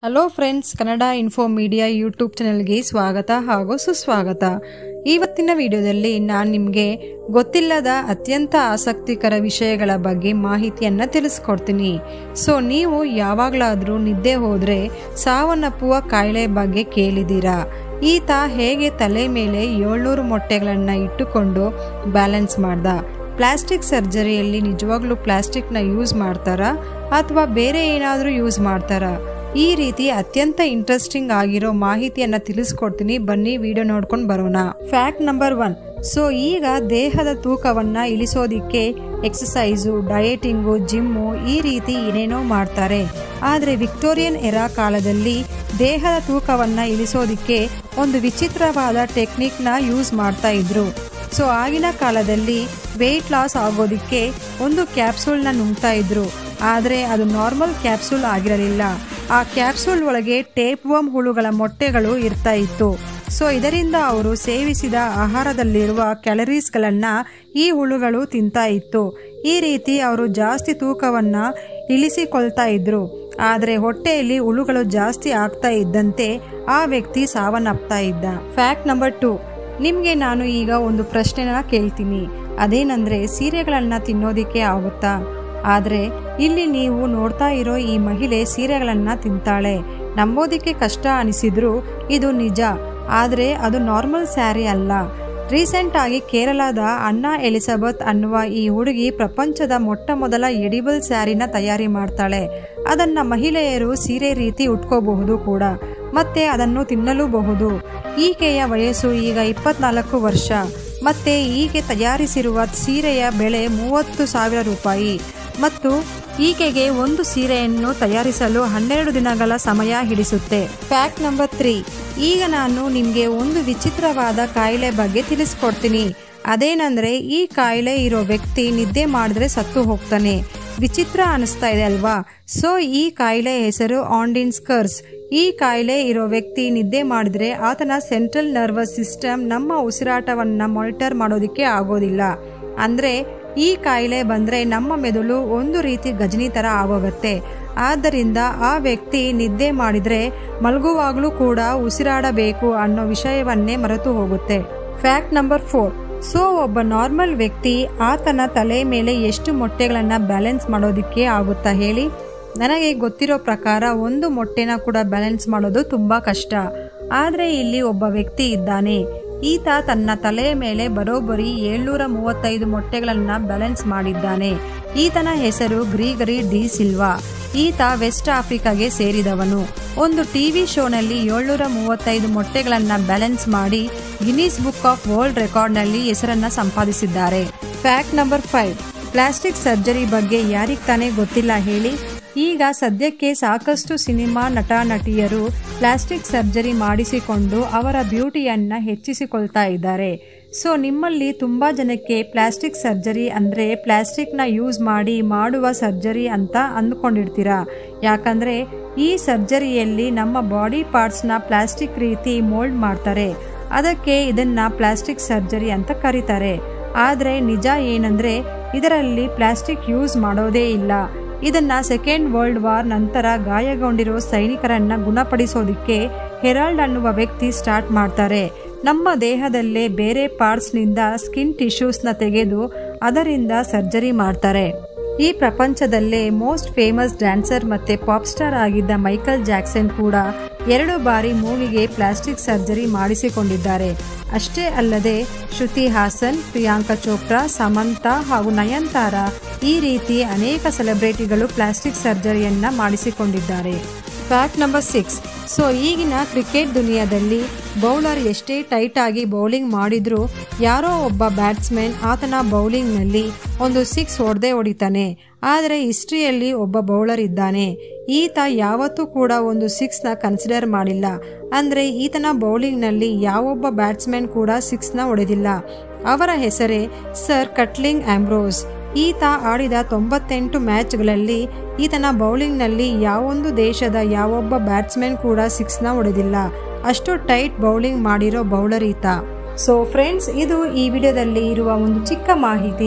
hello friends Kannada info media YouTube ಚಾನೆಲ್ಗೆ ಸ್ವಾಗತ ಹಾಗೂ ಸುಸ್ವಾಗತ ಇವತ್ತಿನ ವಿಡಿಯೋದಲ್ಲಿ ನಾನು ನಿಮಗೆ ಗೊತ್ತಿಲ್ಲದ ಅತ್ಯಂತ ಆಸಕ್ತಿಕರ ವಿಷಯಗಳ ಬಗ್ಗೆ ಮಾಹಿತಿಯನ್ನು ತಿಳಿಸ್ಕೊಡ್ತೀನಿ ಸೊ ನೀವು ಯಾವಾಗಲಾದರೂ ನಿದ್ದೆ ಹೋದರೆ ಸಾವನ್ನಪ್ಪುವ ಕಾಯಿಲೆ ಬಗ್ಗೆ ಕೇಳಿದ್ದೀರಾ ಈತ ಹೇಗೆ ತಲೆ ಮೇಲೆ ಏಳ್ನೂರು ಮೊಟ್ಟೆಗಳನ್ನು ಇಟ್ಟುಕೊಂಡು ಬ್ಯಾಲೆನ್ಸ್ ಮಾಡ್ದ ಪ್ಲಾಸ್ಟಿಕ್ ಸರ್ಜರಿಯಲ್ಲಿ ನಿಜವಾಗ್ಲೂ ಪ್ಲಾಸ್ಟಿಕ್ನ ಯೂಸ್ ಮಾಡ್ತಾರಾ ಅಥವಾ ಬೇರೆ ಏನಾದರೂ ಯೂಸ್ ಮಾಡ್ತಾರಾ ಈ ರೀತಿ ಅತ್ಯಂತ ಇಂಟ್ರೆಸ್ಟಿಂಗ್ ಆಗಿರೋ ಮಾಹಿತಿಯನ್ನ ತಿಳಿಸ್ಕೊಡ್ತೀನಿ ಬನ್ನಿ ವಿಡಿಯೋ ನೋಡ್ಕೊಂಡು ಬರೋಣ ಫ್ಯಾಕ್ಟ್ ನಂಬರ್ ಒನ್ ಸೊ ಈಗ ದೇಹದ ತೂಕವನ್ನ ಇಳಿಸೋದಿಕ್ಕೆ ಎಕ್ಸಸೈಸು ಡಯಟಿಂಗು ಜಿಮ್ಮು ಈ ರೀತಿ ಏನೇನೋ ಮಾಡ್ತಾರೆ ಆದರೆ ವಿಕ್ಟೋರಿಯನ್ ಎರಾ ಕಾಲದಲ್ಲಿ ದೇಹದ ತೂಕವನ್ನ ಇಳಿಸೋದಿಕ್ಕೆ ಒಂದು ವಿಚಿತ್ರವಾದ ಟೆಕ್ನಿಕ್ನ ಯೂಸ್ ಮಾಡ್ತಾ ಇದ್ರು ಸೊ ಆಗಿನ ಕಾಲದಲ್ಲಿ ವೆಯ್ಟ್ ಲಾಸ್ ಆಗೋದಿಕ್ಕೆ ಒಂದು ಕ್ಯಾಪ್ಸೂಲ್ನ ನುಂಗ್ತಾ ಇದ್ರು ಆದರೆ ಅದು ನಾರ್ಮಲ್ ಕ್ಯಾಪ್ಸೂಲ್ ಆಗಿರಲಿಲ್ಲ ಆ ಕ್ಯಾಪ್ಸೂಲ್ ಒಳಗೆ ಟೇಪ್ ವರ್ಮ್ ಹುಳುಗಳ ಮೊಟ್ಟೆಗಳು ಇರ್ತಾ ಇತ್ತು ಸೊ ಇದರಿಂದ ಅವರು ಸೇವಿಸಿದ ಆಹಾರದಲ್ಲಿರುವ ಕ್ಯಾಲರೀಸ್ಗಳನ್ನು ಈ ಹುಳುಗಳು ತಿಂತಾ ಇತ್ತು ಈ ರೀತಿ ಅವರು ಜಾಸ್ತಿ ತೂಕವನ್ನ ಇಳಿಸಿಕೊಳ್ತಾ ಇದ್ರು ಆದರೆ ಹೊಟ್ಟೆಯಲ್ಲಿ ಹುಳುಗಳು ಜಾಸ್ತಿ ಆಗ್ತಾ ಇದ್ದಂತೆ ಆ ವ್ಯಕ್ತಿ ಸಾವನ್ನಪ್ತಾ ಇದ್ದ ಫ್ಯಾಕ್ಟ್ ನಂಬರ್ ಟು ನಿಮಗೆ ನಾನು ಈಗ ಒಂದು ಪ್ರಶ್ನೆನ ಕೇಳ್ತೀನಿ ಅದೇನಂದ್ರೆ ಸೀರೆಗಳನ್ನ ತಿನ್ನೋದಿಕ್ಕೆ ಆಗುತ್ತಾ ಆದರೆ ಇಲ್ಲಿ ನೀವು ನೋಡ್ತಾ ಇರೋ ಈ ಮಹಿಳೆ ಸೀರೆಗಳನ್ನ ತಿಂತಾಳೆ ನಂಬೋದಿಕ್ಕೆ ಕಷ್ಟ ಅನಿಸಿದ್ರು ಇದು ನಿಜ ಆದರೆ ಅದು ನಾರ್ಮಲ್ ಸ್ಯಾರಿ ಅಲ್ಲ ರೀಸೆಂಟ್ ಆಗಿ ಕೇರಳದ ಅಣ್ಣಾ ಎಲಿಜಬೆತ್ ಅನ್ನುವ ಈ ಹುಡುಗಿ ಪ್ರಪಂಚದ ಮೊಟ್ಟ ಮೊದಲ ಎಡಿಬಲ್ ಸ್ಯಾರಿನ ತಯಾರಿ ಮಾಡ್ತಾಳೆ ಅದನ್ನ ಮಹಿಳೆಯರು ಸೀರೆ ರೀತಿ ಉಟ್ಕೋಬಹುದು ಕೂಡ ಮತ್ತೆ ಅದನ್ನು ತಿನ್ನಲೂಬಹುದು ಈಕೆಯ ವಯಸ್ಸು ಈಗ ಇಪ್ಪತ್ನಾಲ್ಕು ವರ್ಷ ಮತ್ತೆ ಈಕೆ ತಯಾರಿಸಿರುವ ಸೀರೆಯ ಬೆಲೆ ಮೂವತ್ತು ಸಾವಿರ ರೂಪಾಯಿ ಮತ್ತು ಈಕೆಗೆ ಒಂದು ಸೀರೆಯನ್ನು ತಯಾರಿಸಲು ಹನ್ನೆರಡು ದಿನಗಳ ಸಮಯ ಹಿಡಿಸುತ್ತೆ ಫ್ಯಾಕ್ಟ್ ನಂಬರ್ ತ್ರೀ ಈಗ ನಾನು ನಿಮಗೆ ಒಂದು ವಿಚಿತ್ರವಾದ ಕಾಯಿಲೆ ಬಗ್ಗೆ ತಿಳಿಸ್ಕೊಡ್ತೀನಿ ಅದೇನಂದ್ರೆ ಈ ಕಾಯಿಲೆ ಇರೋ ವ್ಯಕ್ತಿ ನಿದ್ದೆ ಮಾಡಿದ್ರೆ ಸತ್ತು ಹೋಗ್ತಾನೆ ವಿಚಿತ್ರ ಅನಿಸ್ತಾ ಇದೆ ಅಲ್ವಾ ಸೊ ಈ ಕಾಯಿಲೆ ಹೆಸರು ಆಂಡಿನ್ ಸ್ಕರ್ಸ್ ಈ ಕಾಯಿಲೆ ಇರೋ ವ್ಯಕ್ತಿ ನಿದ್ದೆ ಮಾಡಿದ್ರೆ ಆತನ ಸೆಂಟ್ರಲ್ ನರ್ವಸ್ ಸಿಸ್ಟಮ್ ನಮ್ಮ ಉಸಿರಾಟವನ್ನ ಮಾನಿಟರ್ ಮಾಡೋದಕ್ಕೆ ಆಗೋದಿಲ್ಲ ಅಂದ್ರೆ ಈ ಕಾಯಿಲೆ ಬಂದ್ರೆ ನಮ್ಮ ಮೆದುಳು ಒಂದು ರೀತಿ ಗಜನಿ ತರ ಆಗೋಗತ್ತೆ ಆದ್ದರಿಂದ ಆ ವ್ಯಕ್ತಿ ನಿದ್ದೆ ಮಾಡಿದ್ರೆ ಮಲಗುವಾಗಲೂ ಕೂಡ ಉಸಿರಾಡಬೇಕು ಅನ್ನೋ ವಿಷಯವನ್ನೇ ಮರೆತು ಹೋಗುತ್ತೆ ಫ್ಯಾಕ್ಟ್ ನಂಬರ್ ಫೋರ್ ಸೊ ಒಬ್ಬ ನಾರ್ಮಲ್ ವ್ಯಕ್ತಿ ಆತನ ತಲೆ ಮೇಲೆ ಎಷ್ಟು ಮೊಟ್ಟೆಗಳನ್ನು ಬ್ಯಾಲೆನ್ಸ್ ಮಾಡೋದಕ್ಕೆ ಆಗುತ್ತಾ ಹೇಳಿ ನನಗೆ ಗೊತ್ತಿರೋ ಪ್ರಕಾರ ಒಂದು ಮೊಟ್ಟೆನ ಕೂಡ ಬ್ಯಾಲೆನ್ಸ್ ಮಾಡೋದು ತುಂಬ ಕಷ್ಟ ಆದರೆ ಇಲ್ಲಿ ಒಬ್ಬ ವ್ಯಕ್ತಿ ಇದ್ದಾನೆ ಈತ ತನ್ನ ತಲೆಯ ಮೇಲೆ ಬರೋಬ್ಬರಿ ಏಳ್ನೂರ ಮೂವತ್ತೈದು ಮೊಟ್ಟೆಗಳನ್ನು ಬ್ಯಾಲೆನ್ಸ್ ಮಾಡಿದ್ದಾನೆ ಈತನ ಹೆಸರು ಗ್ರೀಗರಿ ಡಿ ಸಿಲ್ವಾ ಈತ ವೆಸ್ಟ್ ಆಫ್ರಿಕಾಗೆ ಸೇರಿದವನು ಒಂದು ಟಿವಿ ಶೋನಲ್ಲಿ ಏಳ್ನೂರ ಮೂವತ್ತೈದು ಮೊಟ್ಟೆಗಳನ್ನು ಬ್ಯಾಲೆನ್ಸ್ ಮಾಡಿ ಗಿನೀಸ್ ಬುಕ್ ಆಫ್ ವರ್ಲ್ಡ್ ರೆಕಾರ್ಡ್ನಲ್ಲಿ ಹೆಸರನ್ನ ಸಂಪಾದಿಸಿದ್ದಾರೆ fact number five plastic surgery ಬಗ್ಗೆ ಯಾರಿಗೆ ತಾನೇ ಗೊತ್ತಿಲ್ಲ ಹೇಳಿ ಈಗ ಸದ್ಯಕ್ಕೆ ಸಾಕಷ್ಟು ಸಿನಿಮಾ ನಟ ನಟಿಯರು ಪ್ಲಾಸ್ಟಿಕ್ ಸರ್ಜರಿ ಮಾಡಿಸಿಕೊಂಡು ಅವರ ಬ್ಯೂಟಿಯನ್ನ ಹೆಚ್ಚಿಸಿಕೊಳ್ತಾ ಇದ್ದಾರೆ ಸೊ ನಿಮ್ಮಲ್ಲಿ ತುಂಬ ಜನಕ್ಕೆ ಪ್ಲಾಸ್ಟಿಕ್ ಸರ್ಜರಿ ಅಂದರೆ ಪ್ಲಾಸ್ಟಿಕ್ನ ಯೂಸ್ ಮಾಡಿ ಮಾಡುವ ಸರ್ಜರಿ ಅಂತ ಅಂದ್ಕೊಂಡಿರ್ತೀರಾ ಯಾಕಂದರೆ ಈ ಸರ್ಜರಿಯಲ್ಲಿ ನಮ್ಮ ಬಾಡಿ ಪಾರ್ಟ್ಸ್ನ ಪ್ಲಾಸ್ಟಿಕ್ ರೀತಿ ಮೋಲ್ಡ್ ಮಾಡ್ತಾರೆ ಅದಕ್ಕೆ ಇದನ್ನ ಪ್ಲಾಸ್ಟಿಕ್ ಸರ್ಜರಿ ಅಂತ ಕರೀತಾರೆ ಆದರೆ ನಿಜ ಏನಂದರೆ ಇದರಲ್ಲಿ ಪ್ಲಾಸ್ಟಿಕ್ ಯೂಸ್ ಮಾಡೋದೇ ಇಲ್ಲ ಇದನ್ನ ಸೆಕೆಂಡ್ ವರ್ಲ್ಡ್ ವಾರ್ ನಂತರ ಗಾಯಗೊಂಡಿರೋ ಸೈನಿಕರನ್ನ ಗುಣಪಡಿಸೋದಿಕ್ಕೆ ಹೆರಾಲ್ಡ್ ಅನ್ನುವ ವ್ಯಕ್ತಿ ಸ್ಟಾರ್ಟ್ ಮಾಡ್ತಾರೆ ನಮ್ಮ ದೇಹದಲ್ಲೇ ಬೇರೆ ಪಾರ್ಟ್ಸ್ನಿಂದ ಸ್ಕಿನ್ ಟಿಶ್ಯೂಸ್ನ ತೆಗೆದು ಅದರಿಂದ ಸರ್ಜರಿ ಮಾಡ್ತಾರೆ ಈ ಪ್ರಪಂಚದಲ್ಲೇ ಮೋಸ್ಟ್ ಫೇಮಸ್ ಡ್ಯಾನ್ಸರ್ ಮತ್ತೆ ಪಾಪ್ ಸ್ಟಾರ್ ಆಗಿದ್ದ ಮೈಕಲ್ ಜಾಕ್ಸನ್ ಕೂಡ ಎರಡು ಬಾರಿ ಮೂವಿಗೆ ಪ್ಲಾಸ್ಟಿಕ್ ಸರ್ಜರಿ ಮಾಡಿಸಿಕೊಂಡಿದ್ದಾರೆ ಅಷ್ಟೇ ಅಲ್ಲದೆ ಶ್ರುತಿ ಹಾಸನ್ ಪ್ರಿಯಾಂಕಾ ಚೋಪ್ರಾ ಸಮಂತಾ ಹಾಗೂ ನಯನ್ತಾರ ಈ ರೀತಿ ಅನೇಕ ಸೆಲೆಬ್ರಿಟಿಗಳು ಪ್ಲಾಸ್ಟಿಕ್ ಸರ್ಜರಿಯನ್ನ ಮಾಡಿಸಿಕೊಂಡಿದ್ದಾರೆ ಫ್ಯಾಕ್ಟ್ ನಂಬರ್ ಸಿಕ್ಸ್ ಸೊ ಈಗಿನ ಕ್ರಿಕೆಟ್ ದುನಿಯಾದಲ್ಲಿ ಬೌಲರ್ ಎಷ್ಟೇ ಟೈಟ್ ಆಗಿ ಬೌಲಿಂಗ್ ಮಾಡಿದ್ರೂ ಯಾರೋ ಒಬ್ಬ ಬ್ಯಾಟ್ಸ್ಮನ್ ಆತನ ಬೌಲಿಂಗ್ನಲ್ಲಿ ಒಂದು ಸಿಕ್ಸ್ ಹೊಡೆದೇ ಹೊಡಿತಾನೆ ಆದರೆ ಹಿಸ್ಟ್ರಿಯಲ್ಲಿ ಒಬ್ಬ ಬೌಲರ್ ಇದ್ದಾನೆ ಈತ ಯಾವತ್ತೂ ಕೂಡ ಒಂದು ಸಿಕ್ಸ್ನ ಕನ್ಸಿಡರ್ ಮಾಡಿಲ್ಲ ಅಂದರೆ ಈತನ ಬೌಲಿಂಗ್ನಲ್ಲಿ ಯಾವೊಬ್ಬ ಬ್ಯಾಟ್ಸ್ಮನ್ ಕೂಡ ಸಿಕ್ಸ್ನ ಹೊಡೆದಿಲ್ಲ ಅವರ ಹೆಸರೇ ಸರ್ ಕಟ್ಲಿಂಗ್ ಆಂಬ್ರೋಸ್ ಈತ ಆಡಿದ ತೊಂಬತ್ತೆಂಟು ಮ್ಯಾಚ್ಗಳಲ್ಲಿ ಈತನ ಬೌಲಿಂಗ್ನಲ್ಲಿ ಯಾವೊಂದು ದೇಶದ ಯಾವೊಬ್ಬ ಬ್ಯಾಟ್ಸ್ಮನ್ ಕೂಡ ಸಿಕ್ಸ್ನ ಹೊಡೆದಿಲ್ಲ ಅಷ್ಟು ಟೈಟ್ ಬೌಲಿಂಗ್ ಮಾಡಿರೋ ಬೌಲರ್ ಈತ ಸೊ ಫ್ರೆಂಡ್ಸ್ ಇದು ಈ ವಿಡಿಯೋದಲ್ಲಿ ಇರುವ ಒಂದು ಚಿಕ್ಕ ಮಾಹಿತಿ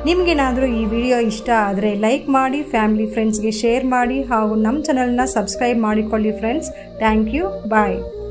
ನಿಮಗೇನಾದರೂ ಈ ವಿಡಿಯೋ ಇಷ್ಟ ಆದರೆ ಲೈಕ್ ಮಾಡಿ ಫ್ಯಾಮಿಲಿ ಫ್ರೆಂಡ್ಸ್ಗೆ ಶೇರ್ ಮಾಡಿ ಹಾಗೂ ನಮ್ಮ ಚಾನಲ್ನ ಸಬ್ಸ್ಕ್ರೈಬ್ ಮಾಡಿಕೊಳ್ಳಿ ಫ್ರೆಂಡ್ಸ್ ಥ್ಯಾಂಕ್ ಯು ಬಾಯ್